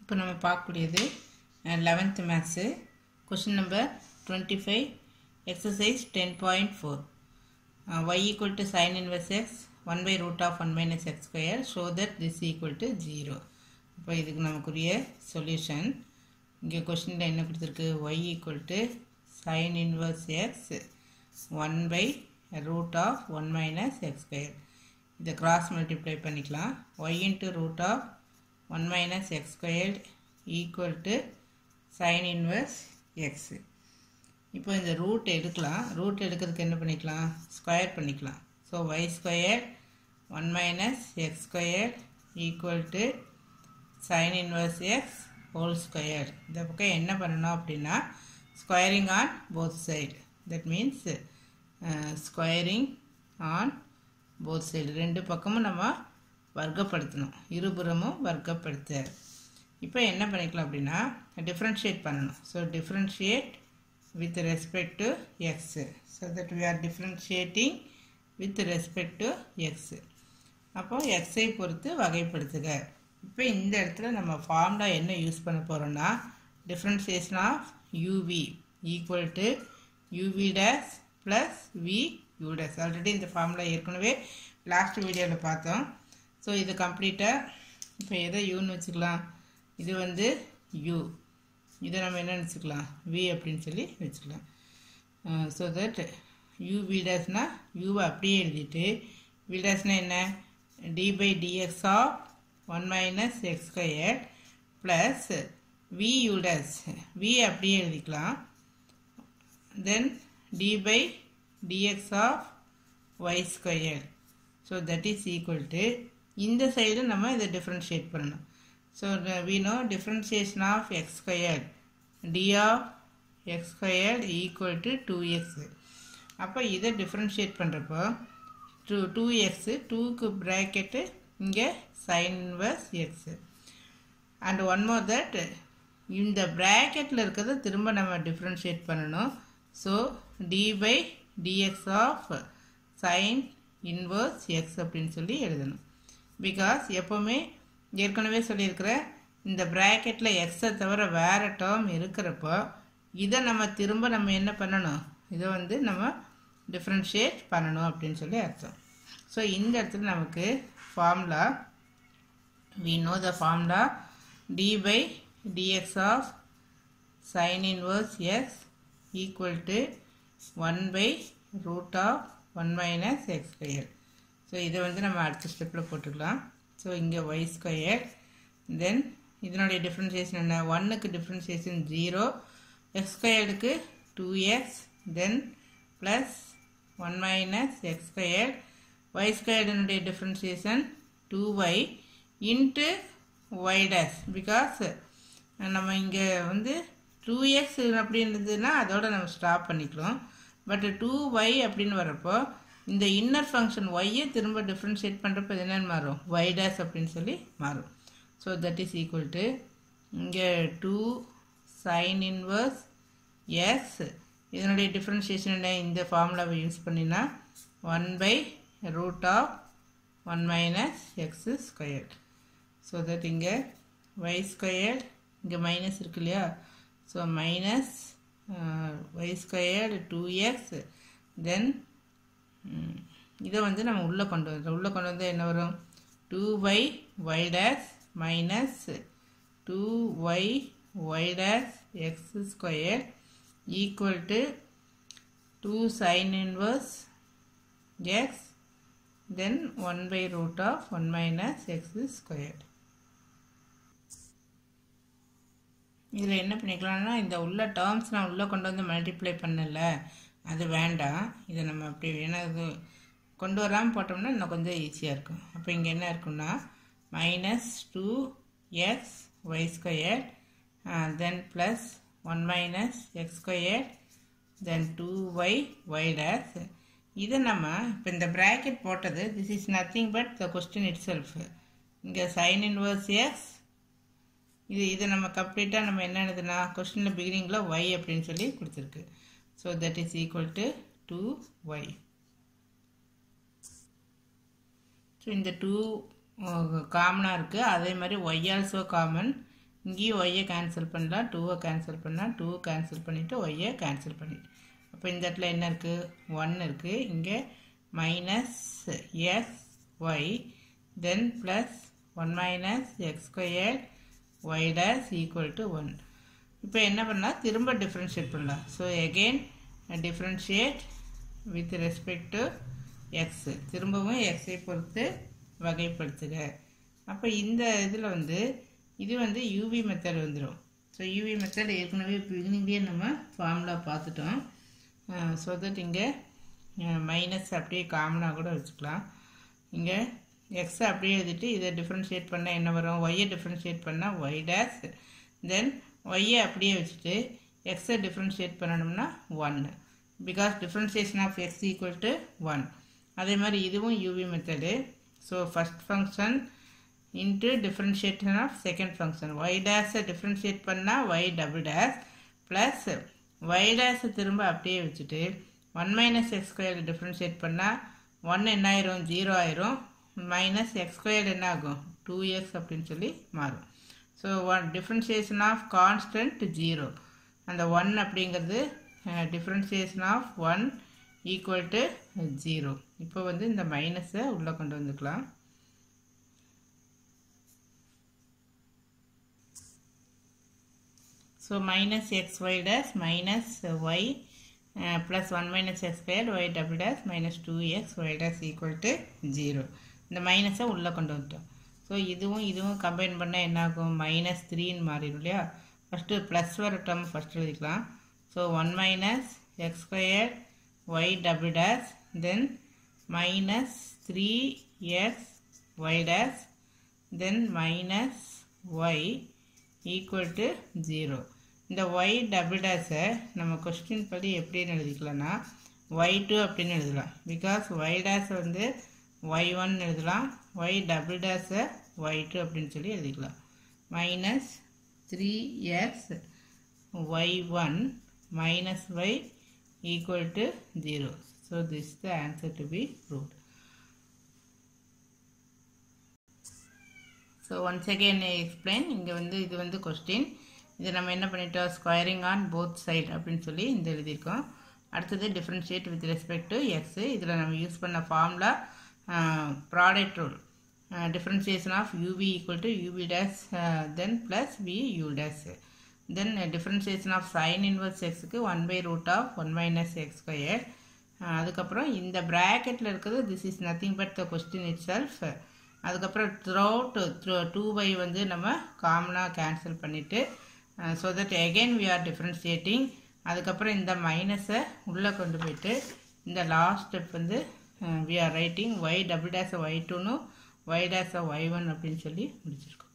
இப்போ நம்ம பார்க்கக்கூடியது eleventh maths question number twenty five exercise ten point four y equal to sine inverse x one by root of one minus x square show that this equal to zero இப்போ இதுக்கு நமக்குரிய solution இங்கே கொஷினில் என்ன கொடுத்துருக்கு y equal to sine inverse x one by root of one minus x square இதை cross multiply பண்ணிக்கலாம் y into root of one minus x squared equal to sine inverse x இப்போ இந்த ரூட் எடுக்கலாம் root எடுக்கிறதுக்கு என்ன பண்ணிக்கலாம் square பண்ணிக்கலாம் so y square one minus x square equal to sine inverse x whole square இந்த பக்கம் என்ன பண்ணணும் அப்படின்னா squaring on both side that means squaring on both side ரெண்டு பக்கமும் நம்ம வர்க்கப்படுத்தணும் இருபுறமும் வர்க்கப்படுத்த இப்போ என்ன பண்ணிக்கலாம் அப்படின்னா டிஃப்ரென்ஷியேட் பண்ணணும் so differentiate with respect to x so that we are differentiating with respect to x அப்போ எக்ஸை பொறுத்து வகைப்படுத்துக இப்போ இந்த இடத்துல நம்ம ஃபார்முலா என்ன யூஸ் பண்ண போகிறோம்னா differentiation of UV equal to UV dash plus v u dash already இந்த ஃபார்முலா ஏற்கனவே லாஸ்ட் வீடியோவில் பார்த்தோம் ஸோ இது கம்ப்ளீட்டாக இப்போ எதை யூன்னு வச்சுக்கலாம் இது வந்து யூ இதை நம்ம என்ன வச்சுக்கலாம் வி அப்படின்னு சொல்லி வச்சுக்கலாம் ஸோ தட் யூ வி டேஸ்னா யூவை அப்படியே எழுதிட்டு வி டேஸ்னா என்ன d by dx of one minus x square plus v u dash v அப்படியே எழுதிக்கலாம் then d by dx of y square so that is equal to இந்த சைடு நம்ம இதை டிஃப்ரென்ஷியேட் பண்ணணும் so we know differentiation of x squared d of x squared equal to 2x அப்போ இதை differentiate பண்ணுறப்போ two two x டூக்கு bracket இங்கே sine inverse x and one more that இந்த ப்ராக்கெட்டில் இருக்கிறத திரும்ப நம்ம டிஃப்ரென்ஷியேட் பண்ணணும் so d by dx of sin inverse x அப்படின்னு சொல்லி எழுதணும் பிகாஸ் எப்போவுமே ஏற்கனவே சொல்லியிருக்கிற இந்த ப்ராக்கெட்டில் எக்ஸை தவிர வேறு டேர்ம் இருக்கிறப்போ இதை நம்ம திரும்ப நம்ம என்ன பண்ணணும் இதை வந்து நம்ம டிஃப்ரென்ஷியேட் பண்ணணும் அப்படின்னு சொல்லி அர்த்தம் ஸோ இந்த இடத்துல நமக்கு formula we know the formula d by dx of sine inverse x equal to one by root of one minus x square so இதை வந்து நம்ம அடுத்த ஸ்டெப்பில் போட்டுக்கலாம் ஸோ இங்கே ஒய் ஸ்கொயர் தென் இதனுடைய டிஃப்ரென்சியேஷன் என்ன ஒன்னுக்கு டிஃப்ரென்சியேஷன் ஜீரோ எக்ஸ் ஸ்கொயர்டுக்கு two x then plus one minus x square y ஸ்கொயர்டினுடைய differentiation two y into y dash because நம்ம இங்கே வந்து டூ எக்ஸ் அப்படின்றதுன்னா அதோட நம்ம ஸ்டாப் பண்ணிக்கிறோம் பட் டூ ஒய் அப்படின்னு வரப்போ இந்த இன்னர் ஃபங்க்ஷன் ஒய்யை திரும்ப டிஃப்ரென்ஷியேட் பண்ணுறப்போ இது என்னென்னு மாறும் ஒய் டேஸ் அப்படின்னு சொல்லி மாறும் so that is equal to இங்கே டூ சைன் இன்வர்ஸ் எஸ் இதனுடைய டிஃப்ரென்ஷியேஷன் என்ன இந்த ஃபார்முலாவை யூஸ் பண்ணினா one by root of one minus x square so that இங்கே ஒய் ஸ்கொயர் இங்கே மைனஸ் இருக்கு இல்லையா so minus y squared two x then இதை வந்து நம்ம உள்ளே கொண்டு வந்துடும் உள்ளே கொண்டு வந்தால் என்ன வரும் two y y dash minus two y y dash x square equal to two sine inverse x then one by root of one minus x square இதில் என்ன பண்ணிக்கலாம்னா இந்த உள்ள டேர்ம்ஸ் நான் உள்ளே கொண்டு வந்து மல்டிப்ளை பண்ணல அது வேண்டாம் இதை நம்ம அப்படி ஏன்னா இது கொண்டு வராமல் போட்டோம்னா இன்னும் கொஞ்சம் ஈஸியாக இருக்கும் அப்போ இங்கே என்ன இருக்குன்னா minus two x y square then plus one minus x square then two y y dash இதை நம்ம இப்போ இந்த ப்ராக்கெட் போட்டது this is nothing but the question itself இங்கே சைன் இன்வர்ஸ் எக்ஸ் இது இது நம்ம கம்ப்ளீட்டாக நம்ம என்ன எழுதுனா கொஸ்டினில் பிகினிங்கில் ஒய் அப்படின்னு சொல்லி கொடுத்துருக்கு so that is equal to two y so இந்த டூ காமனாக இருக்குது அதே மாதிரி ஒய் ஆல்சோ காமன் இங்கேயும் ஒய்யை கேன்சல் பண்ணலாம் டூவை கேன்சல் பண்ணலாம் டூ கேன்சல் பண்ணிவிட்டு ஒய்யை கேன்சல் பண்ணிட்டு அப்போ இந்த இடத்துல என்ன இருக்குது ஒன் இருக்குது இங்கே minus x y then plus one minus x square y dash equal to one இப்போ என்ன பண்ணலாம் திரும்ப டிஃப்ரென்ஷியேட் பண்ணலாம் so again differentiate with respect to x திரும்பவும் எக்ஸை பொறுத்து வகைப்படுத்துக அப்போ இந்த இதில் வந்து இது வந்து யூவி மெத்தட் வந்துடும் ஸோ யூவி மெத்தட் ஏற்கனவே பிகினிங்லேயே நம்ம ஃபார்முலா பார்த்துட்டோம் ஸோ தட் இங்கே மைனஸ் அப்படியே காமனாக கூட வச்சுக்கலாம் இங்கே எக்ஸை அப்படியே எழுதிட்டு இதை டிஃப்ரென்ஷியேட் பண்ணால் என்ன வரும் ஒய்யை டிஃப்ரென்ஷியேட் பண்ணால் ஒய் டேஸ் தென் ஒய்யை அப்படியே வச்சுட்டு எக்ஸை டிஃப்ரென்ஷியேட் பண்ணணும்னா ஒன்று because differentiation of x equal to one அதே மாதிரி இதுவும் uv method so first function into differentiation of second function y டேஸை டிஃப்ரென்ஷியேட் பண்ணால் y double dash plus y டேஸை திரும்ப அப்படியே வச்சுட்டு one minus x square differentiate பண்ணால் ஒன் என்ன ஆயிரும் ஜீரோ ஆயிரும் மைனஸ் எக்ஸ் ஸ்கொயர் என்ன ஆகும் டூ எக்ஸ் அப்படின்னு சொல்லி மாறும் so one differentiation of constant zero அந்த ஒன் அப்படிங்கிறது differentiation of one equal to zero இப்போ வந்து இந்த மைனஸை உள்ளே கொண்டு வந்துக்கலாம் ஸோ minus x y dash minus y plus one minus x square y double dash minus two x y dash equal to zero இந்த மைனஸை உள்ளே கொண்டு வந்துட்டோம் ஸோ இதுவும் இதுவும் கம்பைன் பண்ணால் என்னாகும் மைனஸ் த்ரீன்னு மாறிடும் இல்லையா ஃபஸ்ட்டு ப்ளஸ் வர டேர்ம் ஃபஸ்ட் எழுதிக்கலாம் so one minus x square y double dash then minus three x y dash then minus y equal to zero இந்த ஒய் டபுள் டேஸை நம்ம கொஸ்டின் படி எப்படின்னு எழுதிக்கலாம்னா ஒய் டூ அப்படின்னு எழுதலாம் பிகாஸ் ஒய் டேஸ் வந்து ஒய் ஒன் எழுதலாம் ஒய் டபுள் டேஸை ஒய் டூ அப்படின்னு சொல்லி எழுதிக்கலாம் minus three x y one minus y equal to 0. So, this is the answer to be proved. So once again explain இங்கே வந்து இது வந்து கொஸ்டின் இது நம்ம என்ன பண்ணிட்டோம் ஸ்கொயரிங் ஆன் போத் சைட் அப்படின்னு சொல்லி இந்த எழுதியிருக்கோம் அடுத்தது differentiate with respect to x இதில் நம்ம யூஸ் பண்ண formula product rule differentiation of UV equal to UV dash then plus v u dash then differentiation of sine inverse எக்ஸுக்கு one by root of one minus x square அதுக்கப்புறம் இந்த ப்ராக்கெட்டில் இருக்கிறது this is nothing but the question itself அதுக்கப்புறம் த்ரோட் த்ரோ two by வந்து நம்ம காமனாக கேன்சல் பண்ணிவிட்டு so that again we are differentiating அதுக்கப்புறம் இந்த மைனஸை உள்ளே கொண்டு போயிட்டு இந்த லாஸ்ட் ஸ்டெப் வந்து we are writing y double dash y டூன்னு ஒய் டேஸ் ஒய் ஒன் அப்படின்னு சொல்லி முடிச்சிருக்கோம்